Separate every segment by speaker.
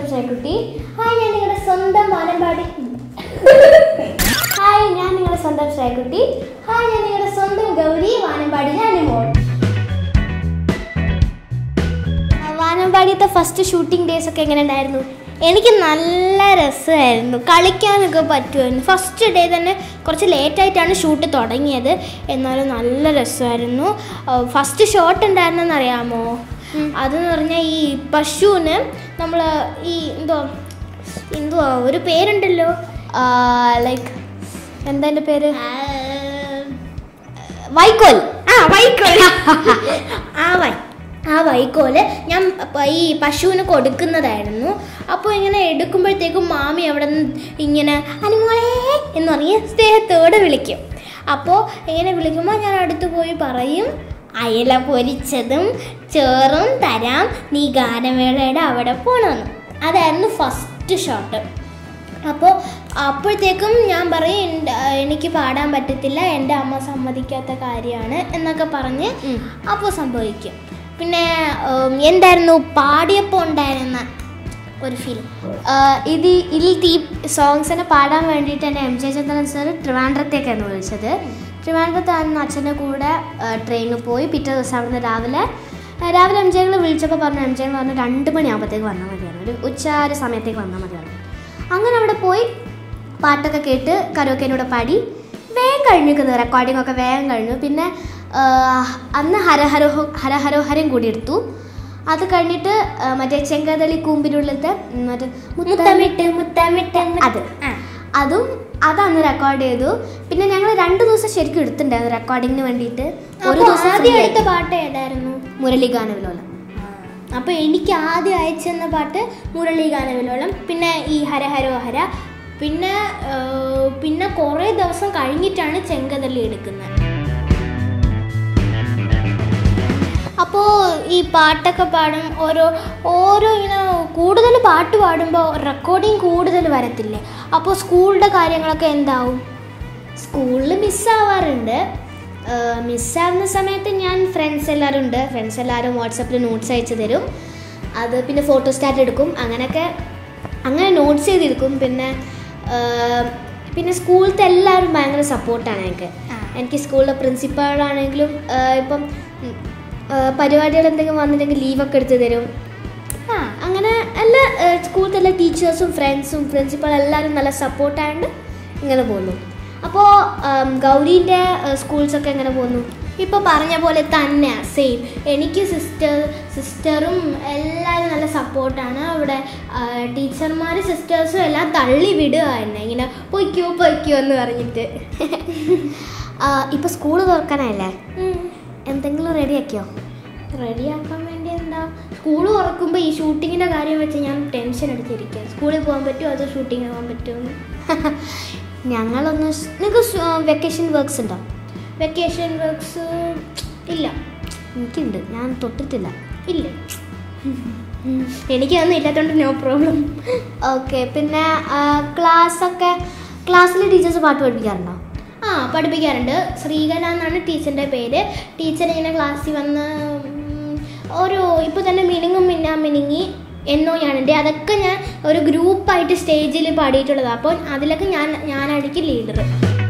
Speaker 1: Sreekutty hi ഞാൻ നിങ്ങളുടെ സ്വന്തം വാനമ്പാടി ഹായ് ഞാൻ നിങ്ങളുടെ സ്വന്തം ശ്രീകുട്ടി ഹായ് ഞാൻ നിങ്ങളുടെ സ്വന്തം ഗൗരി വാനമ്പാടി ഞാനിമോൾ വാനമ്പാടിയത്തെ ഫസ്റ്റ് ഷൂട്ടിംഗ് ഡേയ്സ് ഒക്കെ എങ്ങനെ ഉണ്ടായിരുന്നു എനിക്ക് നല്ല രസമായിരുന്നു കളിക്കാനൊക്കെ പറ്റുമായിരുന്നു ഫസ്റ്റ് ഡേ തന്നെ കുറച്ച് ലേറ്റായിട്ടാണ് ഷൂട്ട് തുടങ്ങിയത് എന്നാലും നല്ല രസമായിരുന്നു ഫസ്റ്റ് ഷോട്ട് ഉണ്ടായിരുന്നെന്ന് അറിയാമോ അതെന്ന് പറഞ്ഞാൽ ഈ പശുവിന് നമ്മൾ ഈ എന്തോ എന്തുവാ ഒരു പേരുണ്ടല്ലോ ലൈക്ക് എന്താ എൻ്റെ പേര് വൈക്കോൽ ആ വൈക്കോൽ ആ വൈ ആ വൈക്കോല് ഞാൻ പ- ഈ പശുവിന് കൊടുക്കുന്നതായിരുന്നു അപ്പോൾ ഇങ്ങനെ എടുക്കുമ്പോഴത്തേക്കും മാമി അവിടെ നിന്ന് ഇങ്ങനെ അനുമോളെ എന്ന് പറഞ്ഞ് സ്നേഹത്തോടെ വിളിക്കും അപ്പോൾ ഇങ്ങനെ വിളിക്കുമ്പോൾ ഞാൻ അടുത്ത് പോയി പറയും അയല പൊരിച്ചതും ചോറും തരാം നീ ഗാനമേളയുടെ അവിടെ പോകണമെന്ന് അതായിരുന്നു ഫസ്റ്റ് ഷോട്ട് അപ്പോൾ അപ്പോഴത്തേക്കും ഞാൻ പറയും "എൻ്റെ- എനിക്ക് പാടാൻ പറ്റത്തില്ല എൻ്റെ അമ്മ സമ്മതിക്കാത്ത കാര്യമാണ് എന്നൊക്കെ പറഞ്ഞ് അപ്പോൾ സംഭവിക്കും പിന്നെ ഉം, എന്തായിരുന്നു പാടിയപ്പോൾ ഉണ്ടായിരുന്ന ഒരു ഫീൽ
Speaker 2: ഇത് ഇതിൽ ഈ സോങ്സിനെ പാടാൻ വേണ്ടിയിട്ട് എന്നെ എം ജെ ചന്ദ്രൻ സാർ ട്രിവാൻഡ്രത്തേക്കാണ് വിളിച്ചത് ട്രിവാൻഡ്രത്ത് അന്ന് അച്ഛൻ്റെ കൂടെ ട്രെയിനിൽ പോയി പിറ്റേ ദിവസം അവിടുന്ന് രാവിലെ ആ, രാവിലെ എം ജെകൾ വിളിച്ചപ്പോൾ പറഞ്ഞു എം ജെകൾ പറഞ്ഞു രണ്ട് മണിയാകുമ്പോഴത്തേക്ക് വന്നാൽ മതിയാണ് ഒരു ഉച്ച ഒരു സമയത്തേക്ക് വന്നാൽ മതിയാണ് അങ്ങനെ അവിടെ പോയി പാട്ടൊക്കെ കേട്ട് കരോക്കേനൂടെ പാടി വേഗം കഴിഞ്ഞിരിക്കുന്നു റെക്കോർഡിംഗ് ഒക്കെ വേഗം കഴിഞ്ഞു പിന്നെ ആ, അന്ന് ഹരഹരോ ഹരഹരോഹരം കൂടി എടുത്തു അത് കഴിഞ്ഞിട്ട് ആ, മറ്റേ ചെങ്കതളി കൂമ്പിനുള്ളിലത്തെ ഉം, മറ്റേ
Speaker 1: മുത്തമിട്ട് മുത്തമിട്ട്
Speaker 2: അത് അതും അതന്ന് റെക്കോർഡ് ചെയ്തു പിന്നെ ഞങ്ങൾ രണ്ട് ദിവസം ശരിക്കും എടുത്തിട്ടുണ്ടായിരുന്നു റെക്കോർഡിങ്ങിന് വേണ്ടിയിട്ട് ഒരു ദിവസം
Speaker 1: ആദ്യം
Speaker 2: free
Speaker 1: എടുത്ത
Speaker 2: ആയിട്ട്.
Speaker 1: പാട്ട് ഏതായിരുന്നു
Speaker 2: മുരളിഗാനവിലോല
Speaker 1: അപ്പോൾ എനിക്ക് ആദ്യം അയച്ചെന്ന പാട്ട് മുരളി ഗാനവിലോളം പിന്നെ ഈ ഹരഹരോ ഹര പിന്നെ ആ, പിന്നെ കുറേ ദിവസം കഴിഞ്ഞിട്ടാണ് ചെങ്കതള്ളി എടുക്കുന്നത് അപ്പോൾ ഈ പാട്ടൊക്കെ പാടും ഓരോ ഓരോ ഇങ്ങനെ കൂടുതൽ പാട്ട് പാടുമ്പോൾ റെക്കോർഡിങ് കൂടുതൽ വരത്തില്ലേ അപ്പോൾ സ്കൂളിൻ്റെ കാര്യങ്ങളൊക്കെ എന്താവും
Speaker 2: സ്കൂളിൽ മിസ്സാവാറുണ്ട് മിസ്സാവുന്ന സമയത്ത് ഞാൻ ഫ്രണ്ട്സ് എല്ലാവരും ഉണ്ട് ഫ്രണ്ട്സ് എല്ലാവരും വാട്സപ്പിൽ നോട്ട്സ് അയച്ചു തരും അത് പിന്നെ ഫോട്ടോ സ്റ്റാറ്റ് എടുക്കും അങ്ങനെയൊക്കെ അങ്ങനെ നോട്ട്സ് ചെയ്തെടുക്കും പിന്നെ ആ, പിന്നെ സ്കൂളിലത്തെ എല്ലാവരും ഭയങ്കര സപ്പോർട്ടാണ് എനിക്ക്
Speaker 1: ആ.
Speaker 2: എനിക്ക് സ്കൂളിലെ പ്രിൻസിപ്പാളാണെങ്കിലും ആ, ഇപ്പം ഉം, ആ, പരിപാടികൾ എന്തെങ്കിലും വന്നിട്ടുണ്ടെങ്കിൽ ലീവൊക്കെ എടുത്ത് തരും ആ അങ്ങനെ എല്ലാ ആ, സ്കൂളിലത്തെ എല്ലാ ടീച്ചേഴ്സും ഫ്രണ്ട്സും പ്രിൻസിപ്പൾ എല്ലാവരും നല്ല സപ്പോർട്ടായതുകൊണ്ട് ഇങ്ങനെ പോകുന്നു അപ്പോൾ ഗൗരീൻ്റെ സ്കൂൾസൊക്കെ എങ്ങനെ പോകുന്നു
Speaker 1: ഇപ്പോൾ പറഞ്ഞ പോലെ തന്നെ സെയിം എനിക്ക് സിസ്റ്റർ സിസ്റ്ററും എല്ലാവരും നല്ല സപ്പോർട്ടാണ് അവിടെ ടീച്ചർമാർ സിസ്റ്റേഴ്സും എല്ലാം തള്ളി വിടുക തന്നെ ഇങ്ങനെ പൊയ്ക്കോ പൊയ്ക്കോ എന്ന് പറഞ്ഞിട്ട്
Speaker 2: ഇപ്പോൾ സ്കൂൾ തുറക്കാനായല്ലേ എന്തെങ്കിലും റെഡിയാക്കിയോ
Speaker 1: റെഡിയാക്കാൻ വേണ്ടി എന്താ സ്കൂൾ തുറക്കുമ്പോൾ ഈ ഷൂട്ടിങ്ങിൻ്റെ കാര്യം വെച്ച് ഞാൻ ടെൻഷൻ എടുത്തിരിക്കുക സ്കൂളിൽ പോകാൻ പറ്റുമോ അതോ ഷൂട്ടിങ്ങിന് പോകാൻ പറ്റുമോ
Speaker 2: ഞങ്ങളൊന്ന് നിങ്ങൾക്ക് വെക്കേഷൻ വർക്ക്സ് ഉണ്ടോ
Speaker 1: വെക്കേഷൻ വർക്ക്സ് ഇല്ല
Speaker 2: എനിക്കുണ്ട് ഞാൻ തൊട്ടിട്ടില്ല
Speaker 1: ഇല്ല എനിക്കതൊന്നും ഇല്ലാത്തതുകൊണ്ട് നോ പ്രോബ്ലം
Speaker 2: ഓക്കെ പിന്നെ ക്ലാസ്സൊക്കെ ക്ലാസ്സിൽ ടീച്ചേഴ്സ് പാട്ട് പഠിപ്പിക്കാറുണ്ടോ
Speaker 1: ആ പഠിപ്പിക്കാറുണ്ട് ശ്രീകല എന്നാണ് ടീച്ചറിൻ്റെ പേര് ടീച്ചർ ഇങ്ങനെ ക്ലാസ്സിൽ വന്ന് ഉം, ഓരോ ഇപ്പോൾ തന്നെ മിനിങ്ങും മിന്നാ മിനിങ്ങി എന്നോ ഞാനുണ്ട് അതൊക്കെ ഞാൻ ഒരു ഗ്രൂപ്പായിട്ട് സ്റ്റേജിൽ പാടിയിട്ടുള്ളതാണ് അപ്പോൾ അതിലൊക്കെ ഞാൻ ഞാനായിരിക്കും ലീഡർ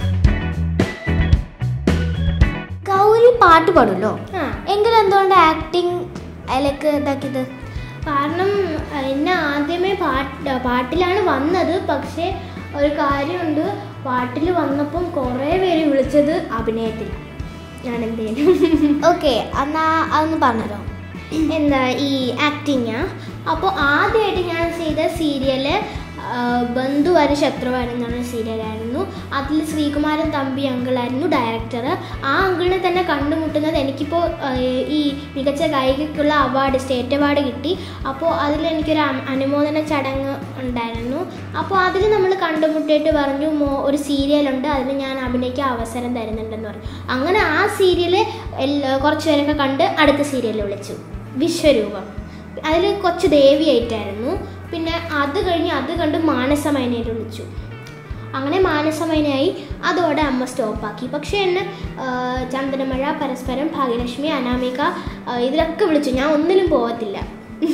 Speaker 2: ഗൗരി പാട്ട് പാടുമല്ലോ
Speaker 1: ആ
Speaker 2: എങ്കിലും എന്തുകൊണ്ട് ആക്ടിങ് അതിലേക്ക് ഇതാക്കിയത്
Speaker 1: കാരണം അഹ് എന്നെ ആദ്യമേ പാട്ട് പാട്ടിലാണ് വന്നത് പക്ഷേ ഒരു കാര്യമുണ്ട് പാട്ടിൽ വന്നപ്പം കുറേ പേര് വിളിച്ചത് അഭിനയത്തിൽ ഞാൻ എന്തേലും
Speaker 2: ഓക്കെ എന്നാ അതൊന്ന് പറഞ്ഞല്ലോ
Speaker 1: എന്താ ഈ ആക്ടിങ്ങാ അപ്പോൾ ആദ്യമായിട്ട് ഞാൻ ചെയ്ത സീരിയല് ബന്ധുവാര് ശത്രുവാര് എന്നുള്ള സീരിയലായിരുന്നു അതിൽ ശ്രീകുമാരൻ തമ്പി അങ്കിളായിരുന്നു ഡയറക്ടർ ആ അങ്കിളിനെ തന്നെ കണ്ടുമുട്ടുന്നത് എനിക്കിപ്പോൾ ഈ മികച്ച ഗായികയ്ക്കുള്ള അവാർഡ് സ്റ്റേറ്റ് അവാർഡ് കിട്ടി അപ്പോൾ അതിൽ എനിക്കൊരു അ- അനുമോദന ചടങ്ങ് ഉണ്ടായിരുന്നു അപ്പോൾ അതിൽ നമ്മൾ കണ്ടുമുട്ടിയിട്ട് പറഞ്ഞു മോ ഒരു സീരിയലുണ്ട് അതിൽ ഞാൻ അഭിനയിക്കാൻ അവസരം തരുന്നുണ്ടെന്ന് പറഞ്ഞു അങ്ങനെ ആ സീരിയൽ എല്ലാ കുറച്ച് പേരൊക്കെ കണ്ട് അടുത്ത സീരിയൽ വിളിച്ചു വിശ്വരൂപം അതിൽ കൊച്ചു ദേവിയായിട്ടായിരുന്നു പിന്നെ അത് കഴിഞ്ഞ് അത് കണ്ട് മാനസമൈനയിൽ വിളിച്ചു അങ്ങനെ മാനസമൈനയായി അതോടെ അമ്മ സ്റ്റോപ്പാക്കി പക്ഷേ എന്നെ ആ, ചന്ദനമഴ പരസ്പരം ഭാഗ്യലക്ഷ്മി അനാമിക ആ, ഇതിലൊക്കെ വിളിച്ചു ഞാൻ ഒന്നിലും പോകത്തില്ല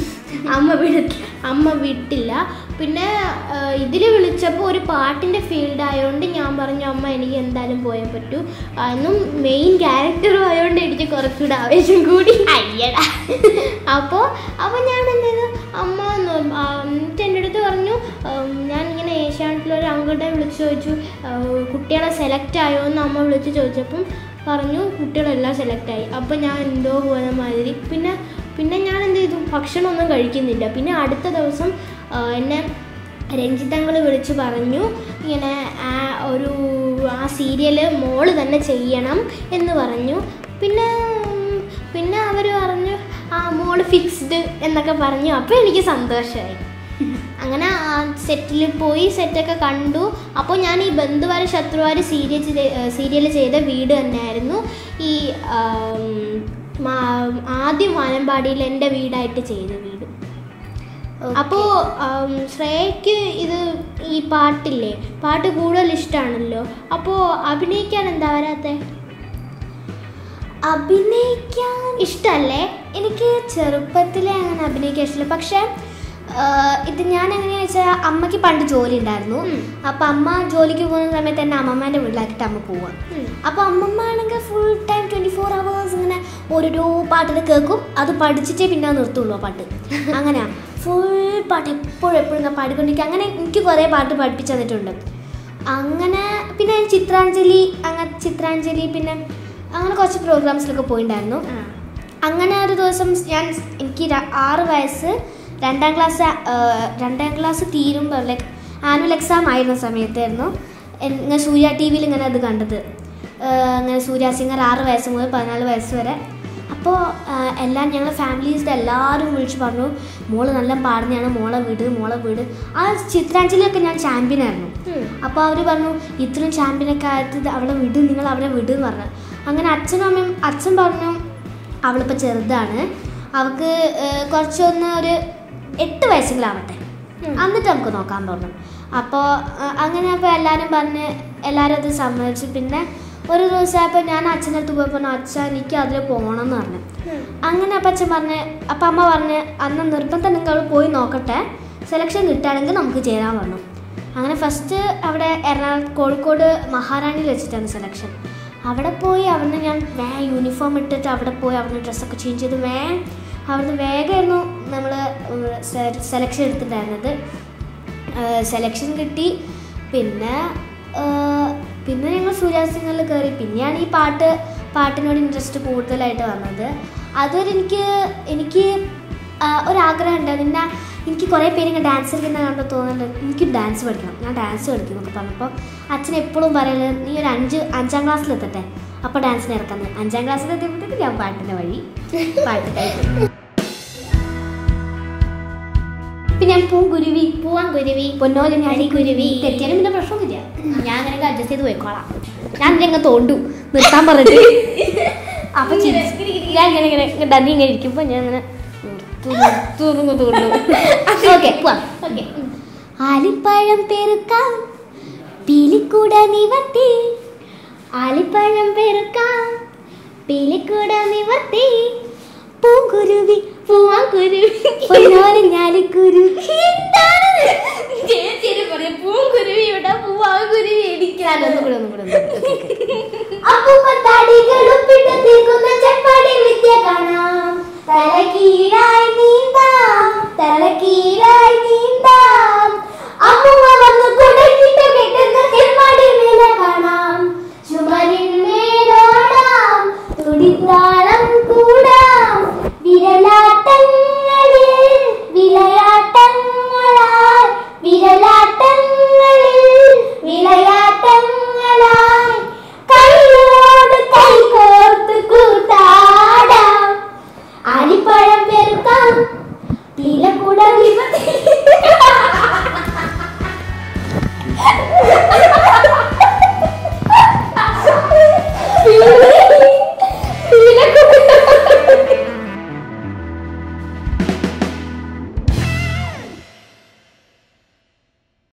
Speaker 1: അമ്മ വിട അമ്മ വിട്ടില്ല പിന്നെ ഇതിൽ വിളിച്ചപ്പോൾ ഒരു പാട്ടിൻ്റെ ഫീൽഡ് ആയതുകൊണ്ട് ഞാൻ പറഞ്ഞു അമ്മ എനിക്ക് എന്തായാലും പോയേ പറ്റൂ ആ, എന്നും മെയിൻ ക്യാരക്ടറും ആയതുകൊണ്ട് എനിക്ക് കുറച്ചുകൂടെ ആവേശം കൂടി
Speaker 2: അയ്യടാ
Speaker 1: അപ്പോൾ അപ്പോൾ ഞാൻ എന്ത് ചെയ്തു അമ്മ നോ- ആ, എന്നിട്ട് എൻ്റെ അടുത്ത് പറഞ്ഞു ഉം, ഞാൻ ഇങ്ങനെ ഏഷ്യാനെറ്റിൽ ഒരു അങ്കിളുടെ വിളിച്ച് ചോദിച്ചു ആ, കുട്ടികളെ സെലക്ട് ആയോ എന്ന് അമ്മ വിളിച്ച് ചോദിച്ചപ്പം പറഞ്ഞു കുട്ടികളെല്ലാം സെലക്ട് ആയി അപ്പോൾ ഞാൻ എന്തോ പോലെ മാതിരി പിന്നെ പിന്നെ ഞാൻ എന്ത് ചെയ്തു ഭക്ഷണമൊന്നും കഴിക്കുന്നില്ല പിന്നെ അടുത്ത ദിവസം ആ, എന്നെ രഞ്ജിത്തങ്ങൾ വിളിച്ച് പറഞ്ഞു ഇങ്ങനെ ആ ഒരു ആ സീരിയൽ മോള് തന്നെ ചെയ്യണം എന്ന് പറഞ്ഞു പിന്നെ ഉം, പിന്നെ അവർ പറഞ്ഞു ആ മോള് ഫിക്സ്ഡ് എന്നൊക്കെ പറഞ്ഞു അപ്പോൾ എനിക്ക് സന്തോഷമായി അങ്ങനെ ആ സെറ്റിൽ പോയി സെറ്റൊക്കെ കണ്ടു അപ്പോൾ ഞാൻ ഈ ബന്ധുവാര് ശത്രുവാര് സീരിയൽ സീരിയൽ ചെയ്ത വീട് തന്നെയായിരുന്നു ഈ ആം, മാ- ആദ്യം വാനമ്പാടിയിൽ എൻ്റെ വീടായിട്ട് ചെയ്ത വീട് അപ്പോൾ ശ്രേയക്ക് ഇത് ഈ പാട്ടില്ലേ പാട്ട് കൂടുതൽ ഇഷ്ടമാണല്ലോ അപ്പോൾ അഭിനയിക്കാൻ എന്താ വരാത്തെ
Speaker 2: അഭിനയിക്കാൻ
Speaker 1: ഇഷ്ടമല്ലേ
Speaker 2: എനിക്ക് ചെറുപ്പത്തിലേ അങ്ങനെ അഭിനയിക്കാൻ ഇഷ്ടമില്ല പക്ഷേ ആ, ഇത് ഞാൻ എങ്ങനെയാണെന്ന് വെച്ചാൽ അമ്മയ്ക്ക് പണ്ട് ജോലി ഉണ്ടായിരുന്നു
Speaker 1: ഉം.
Speaker 2: അപ്പം അമ്മ ജോലിക്ക് പോകുന്ന സമയത്ത് തന്നെ അമ്മമ്മേൻ്റെ വീട്ടിലാക്കിയിട്ട് അമ്മ പോവാം
Speaker 1: ഉം.
Speaker 2: അപ്പോൾ അമ്മമ്മ ആണെങ്കിൽ full time twenty four hours ഇങ്ങനെ ഓരോരോ പാട്ടിൽ കേൾക്കും അത് പഠിച്ചിട്ടേ പിന്നെ അത് നിർത്തുള്ളൂ ആ പാട്ട് അങ്ങനെയാ ഫുൾ പാട്ട് എപ്പോഴും എപ്പോഴും ഞാൻ പാടിക്കൊണ്ടിരിക്കും അങ്ങനെ എനിക്ക് കുറേ പാട്ട് പഠിപ്പിച്ചു തന്നിട്ടുണ്ട് അങ്ങനെ പിന്നെ ഞാൻ ചിത്രാഞ്ജലി അങ്ങനെ ചിത്രാഞ്ജലി പിന്നെ അങ്ങനെ കുറച്ച് പ്രോഗ്രാംസിലൊക്കെ പോയിട്ടുണ്ടായിരുന്നു അങ്ങനെ ഒരു ദിവസം ഞാൻ എനിക്ക് ര- ആറ് വയസ്സ് രണ്ടാം ക്ലാസ് രണ്ടാം ക്ലാസ് തീരുമ്പോൾ ലൈക്ക് ആനുവൽ എക്സാം ആയിരുന്ന സമയത്തായിരുന്നു എൻ- ഇങ്ങനെ സൂര്യ ടി വിയിൽ ഇങ്ങനെ അത് കണ്ടത് ഏഹ് അങ്ങനെ സൂര്യ സിംഗർ ആറ് വയസ്സ് മുതൽ പതിനാല് വയസ്സ് വരെ അപ്പോൾ എല്ലാം ഞങ്ങൾ ഫാമിലീസിൻ്റെ എല്ലാവരും വിളിച്ച് പറഞ്ഞു മോള് നല്ല പാടുന്നതാണ് മോളെ വീട് മോളെ വീട് ആ ചിത്രാഞ്ജലിയൊക്കെ ഞാൻ ചാമ്പ്യനായിരുന്നു
Speaker 1: ഉം.
Speaker 2: അപ്പോൾ അവർ പറഞ്ഞു ഇത്രയും ചാമ്പ്യനൊക്കെ ആയത് ഇത് അവളെ വിട് നിങ്ങൾ അവളെ വിട് എന്ന് പറഞ്ഞു അങ്ങനെ അച്ഛനും അമ്മയും അച്ഛൻ പറഞ്ഞു അവളിപ്പോൾ ചെറുതാണ് അവൾക്ക് ഏഹ്, കുറച്ചൊന്ന് ഒരു എട്ട് വയസ്സെങ്കിലും ആവട്ടെ
Speaker 1: ഉം.
Speaker 2: എന്നിട്ട് നമുക്ക് നോക്കാൻ പറഞ്ഞു അപ്പോൾ അങ്ങനെ അപ്പോൾ എല്ലാവരും പറഞ്ഞ് എല്ലാവരും അത് സമ്മതിച്ചു പിന്നെ ഒരു ദിവസമായപ്പോൾ ഞാൻ അച്ഛൻ്റെ അടുത്ത് പോയപ്പോൾ പറഞ്ഞു അച്ഛ എനിക്ക് അതിൽ പോകണം എന്ന് പറഞ്ഞു അങ്ങനെ അപ്പം അച്ഛൻ പറഞ്ഞ് അപ്പം അമ്മ പറഞ്ഞ് അന്ന് നിർബന്ധം നിങ്ങൾ പോയി നോക്കട്ടെ സെലക്ഷൻ കിട്ടുകയാണെങ്കിൽ നമുക്ക് ചേരാൻ പറഞ്ഞു അങ്ങനെ ഫസ്റ്റ് അവിടെ എറണാകുളം കോഴിക്കോട് മഹാറാണിയിൽ വെച്ചിട്ടാണ് സെലക്ഷൻ അവിടെ പോയി അവിടുന്ന് ഞാൻ വേ യൂണിഫോം ഇട്ടിട്ട് അവിടെ പോയി അവിടുന്ന് ഡ്രസ്സൊക്കെ ചേഞ്ച് ചെയ്ത് വേ അവിടുന്ന് വേഗമായിരുന്നു നമ്മൾ സെലക്ഷൻ എടുത്തിട്ടുണ്ടായിരുന്നത് സെലക്ഷൻ കിട്ടി പിന്നെ ആ, പിന്നെ ഞങ്ങൾ സൂര്യാസിംഗറിൽ കയറി പിന്നെയാണ് ഈ പാട്ട് പാട്ടിനോട് ഇൻട്രസ്റ്റ് കൂടുതലായിട്ട് വന്നത് അതൊരു എനിക്ക് എനിക്ക് ആ, ഒരാഗ്രഹം ഉണ്ട് അതിൻ്റെ എനിക്ക് കുറേ പേര് ഇങ്ങനെ ഡാൻസ് കളിക്കുന്ന കണ്ടപ്പോൾ തോന്നുന്നുണ്ട് എനിക്ക് ഡാൻസ് പഠിക്കണം ഞാൻ ഡാൻസ് പഠിക്കും എന്നൊക്കെ പറഞ്ഞപ്പോൾ അച്ഛൻ എപ്പോഴും പറയുന്നത് നീ ഒരു അഞ്ച് അഞ്ചാം ക്ലാസ്സിലെത്തട്ടെ അപ്പോൾ ഡാൻസിന് ഇറക്കുന്നത് അഞ്ചാം ക്ലാസ്സിലെത്തിയപ്പോഴത്തേക്ക് ഞാൻ പാട്ടിൻ്റെ വഴി പാട്ട് കഴിക്കും പിന്നെ ഞാൻ പൂങ്കുരുവി
Speaker 1: പൂവാൻ കുരുവി
Speaker 2: പൊന്നോല ഞാടി കുരുവി തെറ്റിയാലും പിന്നെ പ്രശ്നമൊന്നുമില്ല ഞാൻ അങ്ങനെ അഡ്ജസ്റ്റ് ചെയ്ത് പോയിക്കോളാം ഞാൻ ഇതിനെ തോണ്ടു നിർത്താൻ പറഞ്ഞിട്ട് അപ്പൊ ചിരിച്ച് ഞാൻ ഇങ്ങനെ ഇങ്ങനെ ഇങ്ങനെ ഡന്നി ഇങ്ങനെ ഇരിക്കുമ്പോ ഞാൻ ഇങ്ങനെ തോണ്ടു ഓക്കെ പോവാം
Speaker 1: ഓക്കെ
Speaker 2: ആലിപ്പഴം പെരുക്കാം പീലിക്കൂട നിവർത്തി
Speaker 1: ആലിപ്പഴം പെറുക്കാം പീലിക്കൂട നിവർത്തി
Speaker 2: പൂങ്കുരുവി
Speaker 1: പൂവാൻ കുരുവി
Speaker 2: പൊന്നോല ഞാലിക്കുരുവി
Speaker 1: എന്താണ് ചേച്ചി പറയാം പൂങ്കുരുവിയുടെ പൂവാൻ കുരുവി എനിക്കാണ്
Speaker 2: ഒന്നും കൂടെ ഒന്നും കൂടെ ഒന്നും കൂടെ. Okay, okay.
Speaker 1: അപ്പൂപ്പത്താടികളുപ്പിട്ട് തീർക്കുന്ന ചെപ്പാടി വിദ്യ കാണാം തലകീഴായി നീന്താം തലകീഴായി നീന്താം അമ്മുമ്മ വന്ന് കുടക്കിട്ട് കെട്ടുന്ന ചെപ്പാടി മേലെ കാണാം ചുമരിന്മേലോടാം തുടിത്താളം കൂടാം വിരലാട്ടങ്ങളിൽ വിളയാട്ടങ്ങളാൽ വിരലാട്ടങ്ങളിൽ വിളയാട്ടങ്ങളായി കൈയോട് കൈകോർത്ത് കൂട്ടാടാം ആലിപ്പഴം പെരുക്കാം പിലക്കുട